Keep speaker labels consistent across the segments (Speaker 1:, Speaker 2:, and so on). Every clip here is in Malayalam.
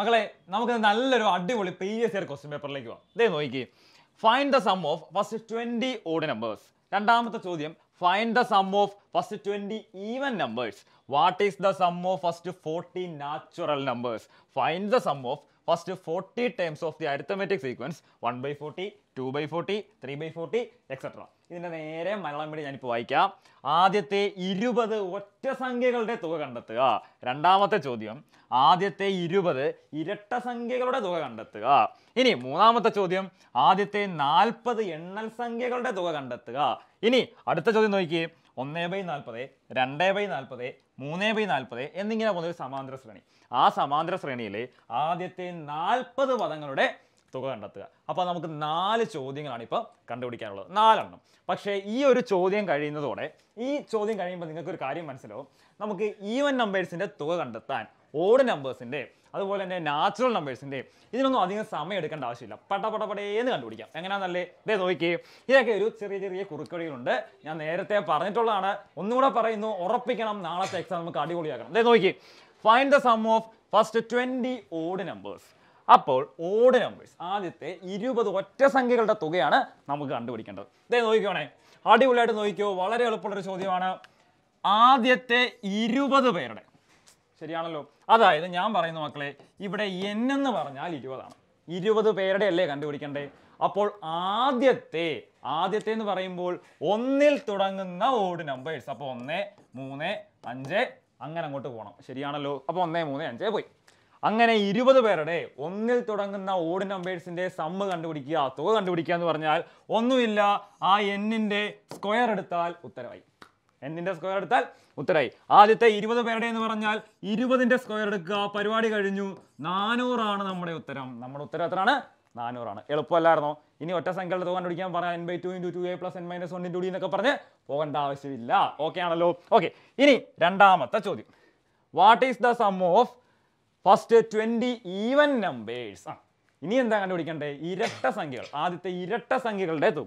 Speaker 1: മക്കളെ നമുക്ക് നല്ലൊരു അടിപൊളി പ്രീവിയസ് ഇയർ ക്വസ്റ്റ്യൻ പേപ്പറിലേക്ക് പോവാം ഇതേ നോക്കി find the sum of first twenty odd numbers രണ്ടാമത്തെ ചോദ്യം find the sum of first twenty even numbers what is the sum of first forty natural numbers find the sum of first forty times of the arithmetic sequence one by forty two by forty three by forty etcetera ഇതിൻ്റെ നേരെ മലയാളം മീഡിയം ഞാനിപ്പോൾ വായിക്കാം ആദ്യത്തെ ഇരുപത് ഒറ്റ സംഖ്യകളുടെ തുക കണ്ടെത്തുക രണ്ടാമത്തെ ചോദ്യം ആദ്യത്തെ ഇരുപത് ഇരട്ട സംഖ്യകളുടെ തുക കണ്ടെത്തുക ഇനി മൂന്നാമത്തെ ചോദ്യം ആദ്യത്തെ നാൽപ്പത് എണ്ണൽ സംഖ്യകളുടെ തുക കണ്ടെത്തുക ഇനി അടുത്ത ചോദ്യം നോക്കിയേ ഒന്ന് ബൈ നാൽപ്പത് രണ്ട് ബൈ നാൽപ്പത് മൂന്ന് ബൈ നാൽപ്പത് എന്നിങ്ങനെ പോകുന്ന ഒരു സമാന്തര ശ്രേണി ആ സമാന്തര ശ്രേണിയിലെ ആദ്യത്തെ നാൽപ്പത് പദങ്ങളുടെ തുക കണ്ടെത്തുക അപ്പോൾ നമുക്ക് നാല് ചോദ്യങ്ങളാണ് ഇപ്പോൾ കണ്ടുപിടിക്കാനുള്ളത് നാലെണ്ണം പക്ഷേ ഈ ഒരു ചോദ്യം കഴിയുന്നതോടെ ഈ ചോദ്യം കഴിയുമ്പോൾ നിങ്ങൾക്ക് ഒരു കാര്യം മനസ്സിലാവും നമുക്ക് ഈവൻ നമ്പേഴ്സിൻ്റെ തുക കണ്ടെത്താൻ ഓഡ് നമ്പേഴ്സിൻ്റെ അതുപോലെ തന്നെ നാച്ചുറൽ നമ്പേഴ്സിൻ്റെ ഇതിനൊന്നും അധികം സമയം എടുക്കേണ്ട ആവശ്യമില്ല പട പട പടേന്ന് കണ്ടുപിടിക്കാം എങ്ങനെയാണെന്നല്ലേ ഇതേ നോക്കി ഇതൊക്കെ ഒരു ചെറിയ ചെറിയ കുറുക്കടികളുണ്ട് ഞാൻ നേരത്തെ പറഞ്ഞിട്ടുള്ളതാണ് ഒന്നുകൂടെ പറയുന്നു ഉറപ്പിക്കണം നാളത്തെ എക്സാം നമുക്ക് അടിപൊളിയാക്കണം ഇതേ നോക്കി find the sum of first twenty odd numbers അപ്പോൾ ഓഡ് നമ്പേഴ്സ് ആദ്യത്തെ ഇരുപത് ഒറ്റ സംഖ്യകളുടെ തുകയാണ് നമുക്ക് കണ്ടുപിടിക്കേണ്ടത് ഇതേ നോക്കിക്കോണേ അടിപൊളിയായിട്ട് നോക്കിക്കോ വളരെ എളുപ്പമുള്ളൊരു ചോദ്യമാണ് ആദ്യത്തെ ഇരുപത് പേരുടെ ശരിയാണല്ലോ അതായത് ഞാൻ പറയുന്ന മക്കളെ ഇവിടെ എൻ എന്ന് പറഞ്ഞാൽ ഇരുപതാണ് ഇരുപത് പേരുടെ അല്ലേ കണ്ടുപിടിക്കണ്ടേ അപ്പോൾ ആദ്യത്തെ ആദ്യത്തെ എന്ന് പറയുമ്പോൾ ഒന്നിൽ തുടങ്ങുന്ന ഓഡ് നമ്പേഴ്സ് അപ്പോൾ ഒന്ന് മൂന്ന് അഞ്ച് അങ്ങനെ അങ്ങോട്ട് പോകണം ശരിയാണല്ലോ അപ്പോൾ ഒന്ന് മൂന്ന് അഞ്ച് പോയി അങ്ങനെ ഇരുപത് പേരുടെ ഒന്നിൽ തുടങ്ങുന്ന ഓഡ് നമ്പേഴ്സിന്റെ സമ്മ് കണ്ടുപിടിക്കുക തുക കണ്ടുപിടിക്കുക എന്ന് പറഞ്ഞാൽ ഒന്നുമില്ല ആ എന്നിന്റെ സ്ക്വയർ എടുത്താൽ ഉത്തരവായി എന്നിന്റെ സ്ക്വയർ എടുത്താൽ ഉത്തരമായി ആദ്യത്തെ ഇരുപത് പേരുടെ എന്ന് പറഞ്ഞാൽ ഇരുപതിന്റെ സ്ക്വയർ എടുക്കുക പരിപാടി കഴിഞ്ഞു നാനൂറാണ് നമ്മുടെ ഉത്തരം നമ്മുടെ ഉത്തരം എത്രയാണ് നാനൂറാണ് എളുപ്പമല്ലായിരുന്നോ ഇനി ഒറ്റ സംഖ്യകളുടെ തുക കണ്ടുപിടിക്കാൻ പറഞ്ഞാൽ n by two into two a plus n minus one into d എന്നൊക്കെ പറഞ്ഞ് പോകേണ്ട ആവശ്യമില്ല ഓക്കെ ആണല്ലോ ഓക്കെ ഇനി രണ്ടാമത്തെ ചോദ്യം what is the sum of first twenty even numbers ആ ഇനി എന്താ കണ്ടുപിടിക്കണ്ടേ ഇരട്ട സംഖ്യകൾ ആദ്യത്തെ ഇരട്ട സംഖ്യകളുടെ തുക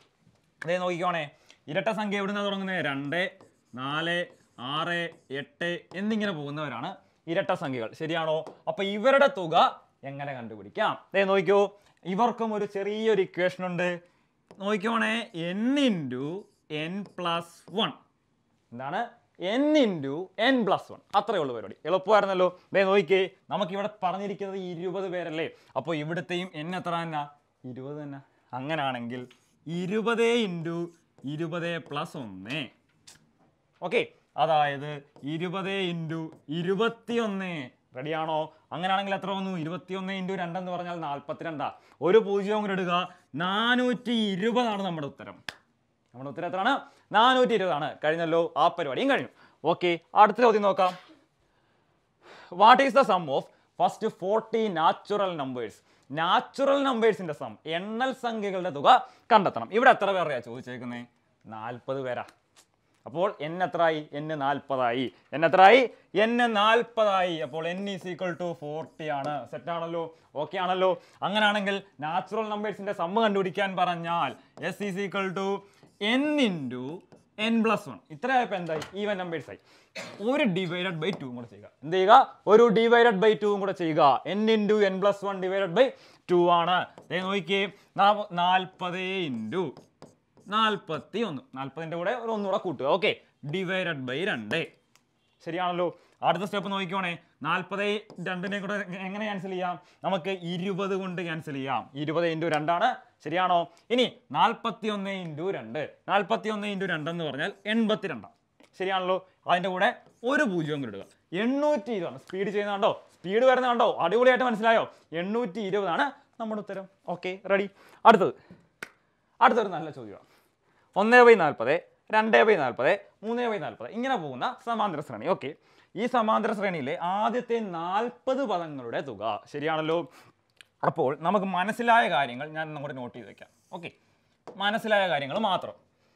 Speaker 1: അതേ നോക്കിക്കോണേ ഇരട്ട സംഖ്യ എവിടുന്ന തുടങ്ങുന്നത് രണ്ട് നാല് ആറ് എട്ട് എന്നിങ്ങനെ പോകുന്നവരാണ് ഇരട്ട സംഖ്യകൾ ശരിയാണോ അപ്പൊ ഇവരുടെ തുക എങ്ങനെ കണ്ടുപിടിക്കാം ദേ നോക്കിക്കോ ഇവർക്കും ഒരു ചെറിയൊരു ഇക്വേഷൻ ഉണ്ട് നോക്കിക്കോണേ n into n plus one എന്താണ് n into n plus one അത്രയേ ഉള്ളൂ പരിപാടി എളുപ്പമായിരുന്നല്ലോ ദേ നോക്കിക്കേ നമുക്ക് ഇവിടെ പറഞ്ഞിരിക്കുന്നത് ഇരുപത് പേരല്ലേ അപ്പോൾ ഇവിടുത്തെയും എൻ എത്ര തന്നെ ഇരുപത് തന്നെ അങ്ങനാണെങ്കിൽ ഇരുപത് ഇൻറ്റു ഇരുപത് പ്ലസ് ഒന്ന് ഓക്കെ അതായത് ഇരുപത് ഇൻറ്റു ഇരുപത്തിയൊന്ന് റെഡിയാണോ അങ്ങനെയാണെങ്കിൽ എത്ര വന്നു ഇരുപത്തിയൊന്ന് ഇൻറ്റു രണ്ടെന്ന് പറഞ്ഞാൽ നാൽപ്പത്തിരണ്ടാ ഒരു പൂജ്യവും കൂടെ ഇടുക നാനൂറ്റി ഇരുപതാണ് നമ്മുടെ ഉത്തരം നമ്മുടെ ഉത്തരം എത്രയാണ് നാനൂറ്റി ഇരുപതാണ് കഴിഞ്ഞല്ലോ ആ പരിപാടിയും കഴിഞ്ഞു ഓക്കെ അടുത്ത ചോദ്യം നോക്കാം what is the sum of first forty natural numbers natural നമ്പേഴ്സിന്റെ സം എണ്ണൽ സംഖ്യകളുടെ തുക കണ്ടെത്തണം ഇവിടെ എത്ര പേരെയാ ചോദിച്ചേക്കുന്നേ നാൽപ്പത് പേരാ അപ്പോൾ എൻ എത്രയായി എൻ നാൽപ്പതായി എൻ എത്രയായി എൻ നാൽപ്പതായി അപ്പോൾ n is equal to forty ആണ് സെറ്റ് ആണല്ലോ ഓക്കെ ആണല്ലോ അങ്ങനെയാണെങ്കിൽ നാച്ചുറൽ നമ്പേഴ്സിന്റെ സമ്മ് കണ്ടുപിടിക്കാൻ പറഞ്ഞാൽ S is equal to n into n plus one ഇത്രയായപ്പോൾ എന്തായി ഈവൻ നമ്പേഴ്സ് ആയി ഒരു ഡിവൈഡഡ് ബൈ ടു കൂടെ ചെയ്യുക എന്ത് ചെയ്യുക ഒരു ഡിവൈഡഡ് ബൈ ടു കൂടെ ചെയ്യുക n into n plus one divided by two ആണ് ദേ നോക്കിയേ നാൽപ്പത് ഇൻറ്റു നാൽപ്പത്തി ഒന്ന് നാൽപ്പതിൻ്റെ കൂടെ ഒരു ഒന്നുകൂടെ കൂട്ടുക ഓക്കെ ഡിവൈഡഡ് ബൈ രണ്ട് ശരിയാണല്ലോ അടുത്ത സ്റ്റെപ്പ് നോക്കിക്കോണേ നാൽപ്പത് രണ്ടിനെ കൂടെ എങ്ങനെ ക്യാൻസൽ ചെയ്യാം നമുക്ക് ഇരുപത് കൊണ്ട് ക്യാൻസൽ ചെയ്യാം ഇരുപത് ഇൻറ്റു രണ്ടാണ് ശരിയാണോ ഇനി നാൽപ്പത്തി ഒന്ന് ഇൻറ്റു രണ്ട് നാൽപ്പത്തി ഒന്ന് ഇൻറ്റു രണ്ടെന്ന് പറഞ്ഞാൽ എൺപത്തി രണ്ടാണ് ശരിയാണല്ലോ അതിൻ്റെ കൂടെ ഒരു പൂജ്യവും കൂടെ ഇടുക എണ്ണൂറ്റി ഇരുപതാണ് സ്പീഡ് ചെയ്യുന്ന കണ്ടോ സ്പീഡ് വരുന്ന കണ്ടോ അടിപൊളിയായിട്ട് മനസ്സിലായോ എണ്ണൂറ്റി ഇരുപതാണ് നമ്മുടെ ഉത്തരം ഓക്കെ റെഡി അടുത്തത് അടുത്തൊരു നല്ല ചോദ്യമാണ് ഒന്ന് ബൈ നാൽപ്പത് രണ്ട് ബൈ നാൽപ്പത് മൂന്ന് ബൈ നാൽപ്പത് ഇങ്ങനെ പോകുന്ന സമാന്തര ശ്രേണി ഓക്കെ ഈ സമാന്തര ശ്രേണിയിലെ ആദ്യത്തെ നാൽപ്പത് പദങ്ങളുടെ തുക ശരിയാണല്ലോ അപ്പോൾ നമുക്ക് മനസ്സിലായ കാര്യങ്ങൾ ഞാൻ അങ്ങോട്ട് നോട്ട് ചെയ്ത് വെക്കാം ഓക്കെ മനസ്സിലായ കാര്യങ്ങൾ മാത്രം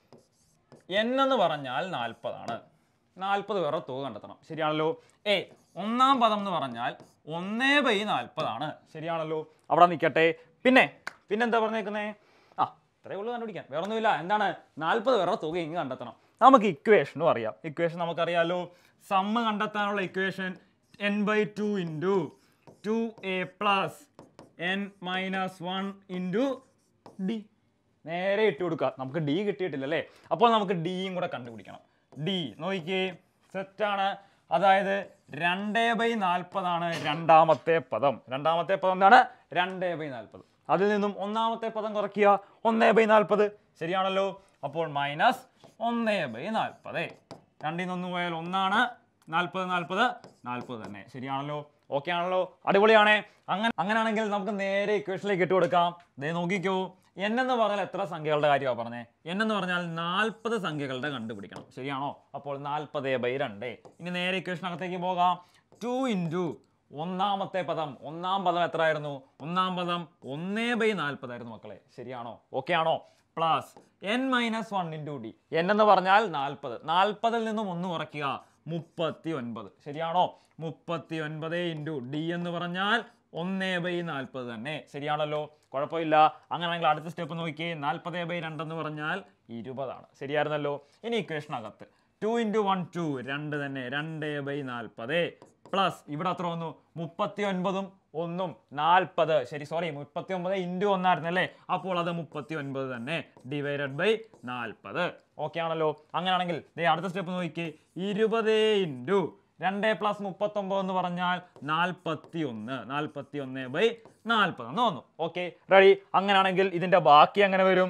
Speaker 1: എൻ എന്ന് പറഞ്ഞാൽ നാൽപ്പതാണ് നാൽപ്പത് പേരുടെ തുക കണ്ടെത്തണം ശരിയാണല്ലോ ഏ ഒന്നാം പദം എന്ന് പറഞ്ഞാൽ ഒന്നേ ബൈ നാൽപ്പതാണ് ശരിയാണല്ലോ അവിടെ നിൽക്കട്ടെ പിന്നെ പിന്നെന്താ പറഞ്ഞേക്കുന്നേ ആ ഇത്രയേ ഉള്ളൂ കണ്ടുപിടിക്കാൻ വേറെ ഒന്നുമില്ല എന്താണ് നാൽപ്പത് പേരുടെ തുക ഇങ്ങ് കണ്ടെത്തണം നമുക്ക് ഇക്വേഷനും അറിയാം ഇക്വേഷൻ നമുക്കറിയാലോ സമ്മ് കണ്ടെത്താനുള്ള equation n by two into two a plus n minus one into d നേരെ ഇട്ട് കൊടുക്കുക നമുക്ക് ഡി കിട്ടിയിട്ടില്ല അല്ലേ അപ്പോൾ നമുക്ക് ഡിയും കൂടെ കണ്ടുപിടിക്കണം ഡി നോക്കിക്കേ സെറ്റാണ് അതായത് രണ്ടേ ബൈ നാൽപ്പതാണ് രണ്ടാമത്തെ പദം രണ്ടാമത്തെ പദം എന്താണ് രണ്ടേ ബൈ നാൽപ്പത് അതിൽ നിന്നും ഒന്നാമത്തെ പദം കുറയ്ക്കുക ഒന്നേ ബൈ നാൽപ്പത് ശരിയാണല്ലോ അപ്പോൾ മൈനസ് ഒന്നേ ബൈ നാൽപ്പത് രണ്ടിൽ നിന്ന് പോയാൽ ഒന്നാണ് നാൽപ്പത് നാൽപ്പത് നാൽപ്പത് തന്നെ ശരിയാണല്ലോ ഓക്കെ ആണല്ലോ അടിപൊളിയാണേ അങ്ങനെ അങ്ങനെയാണെങ്കിൽ നമുക്ക് നേരെ ഇക്വേഷനിലേക്ക് ഇട്ട് കൊടുക്കാം ദേ നോക്കിക്കോ n എന്ന് പറഞ്ഞാൽ എത്ര സംഖ്യകളുടെ കാര്യമാണ് പറഞ്ഞേ n എന്ന് പറഞ്ഞാൽ നാൽപ്പത് സംഖ്യകളുടെ കണ്ടുപിടിക്കണം ശരിയാണോ അപ്പോൾ നാൽപ്പത് ബൈ രണ്ട് ഇനി നേരെ ഇക്വേഷനകത്തേക്ക് പോകാം ടു ഇൻറ്റു ഒന്നാമത്തെ പദം ഒന്നാം പദം എത്രയായിരുന്നു ഒന്നാം പദം ഒന്നേ ബൈ നാൽപ്പതായിരുന്നു മക്കളെ ശരിയാണോ ഓക്കെ ആണോ plus n minus one into d n എന്ന് പറഞ്ഞാൽ നാൽപ്പത് നാൽപ്പതിൽ നിന്നും ഒന്ന് കുറയ്ക്കുക മുപ്പത്തി ഒൻപത് ശരിയാണോ മുപ്പത്തി ഒൻപത് ഇൻറ്റു ഡി എന്ന് പറഞ്ഞാൽ ഒന്നേ ബൈ നാൽപ്പത് തന്നെ ശരിയാണല്ലോ കുഴപ്പമില്ല അങ്ങനെയാണെങ്കിൽ അടുത്ത സ്റ്റെപ്പ് നോക്കിയേ നാൽപ്പത് ബൈ രണ്ടെന്ന് പറഞ്ഞാൽ ഇരുപതാണ് ശരിയായിരുന്നല്ലോ ഇനി ഇക്വേഷനകത്ത് ടു ഇൻറ്റു വൺ ടു രണ്ട് തന്നെ രണ്ട് ബൈ നാൽപ്പത് പ്ലസ് ഇവിടെ എത്ര വന്നു മുപ്പത്തി ഒൻപതും ഒന്നും നാൽപ്പത് ശരി സോറി മുപ്പത്തി ഒമ്പത് ഇൻറ്റു ഒന്നായിരുന്നു അല്ലേ അപ്പോൾ അത് മുപ്പത്തി ഒൻപത് തന്നെ ഡിവൈഡഡ് ബൈ നാൽപ്പത് ഓക്കെ ആണല്ലോ അങ്ങനെയാണെങ്കിൽ ദേ അടുത്ത സ്റ്റെപ്പ് നോക്കിക്കേ ഇരുപത് ഇൻറ്റു രണ്ട് പ്ലസ് മുപ്പത്തൊമ്പത് എന്ന് പറഞ്ഞാൽ നാൽപ്പത്തി ഒന്ന് നാൽപ്പത്തി ഒന്ന് ബൈ നാൽപ്പത് എന്ന് വന്നു ഓക്കെ റെഡി അങ്ങനെയാണെങ്കിൽ ഇതിൻ്റെ ബാക്കി എങ്ങനെ വരും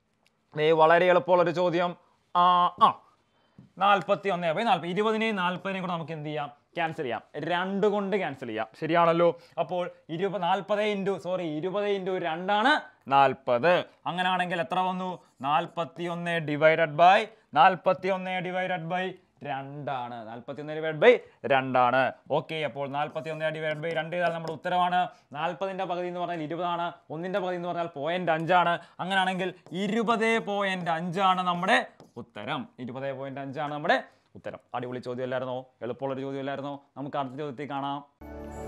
Speaker 1: ദേ വളരെ എളുപ്പമുള്ളൊരു ചോദ്യം ആ ആ നാൽപ്പത്തി ഒന്ന് ബൈ നാൽപ്പത് ഇരുപതിനെയും നാൽപ്പതിനെയും കൂടെ നമുക്ക് എന്ത് ചെയ്യാം ക്യാൻസൽ ചെയ്യാം രണ്ട് കൊണ്ട് ക്യാൻസൽ ചെയ്യാം ശരിയാണല്ലോ അപ്പോൾ ഇരുപത് നാൽപ്പത് ഇൻറ്റു സോറി ഇരുപത് ഇൻറ്റു രണ്ടാണ് നാൽപ്പത് അങ്ങനെയാണെങ്കിൽ എത്ര വന്നു നാൽപ്പത്തി ഒന്ന് ഡിവൈഡഡ് ബൈ നാൽപ്പത്തി ഒന്ന് ഡിവൈഡഡ് ബൈ രണ്ടാണ് നാൽപ്പത്തി ഒന്ന് ഡിവൈഡ് ബൈ രണ്ടാണ് ഓക്കെ അപ്പോൾ നാൽപ്പത്തി ഒന്ന് ഡിവൈഡ് ബൈ രണ്ട് ചെയ്താൽ നമ്മുടെ ഉത്തരവാണ് നാൽപ്പതിൻ്റെ പകുതി എന്ന് പറഞ്ഞാൽ ഇരുപതാണ് ഒന്നിൻ്റെ പകുതി എന്ന് പറഞ്ഞാൽ പോയിന്റ് അഞ്ചാണ് അങ്ങനെയാണെങ്കിൽ ഇരുപത് പോയിന്റ് അഞ്ചാണ് നമ്മുടെ ഉത്തരം ഇരുപത് പോയിന്റ് അഞ്ചാണ് നമ്മുടെ ഉത്തരം അടിപൊളി ചോദ്യമല്ലായിരുന്നോ എളുപ്പമുള്ളൊരു ചോദ്യമല്ലായിരുന്നോ നമുക്ക് അടുത്ത ചോദ്യത്തിൽ കാണാം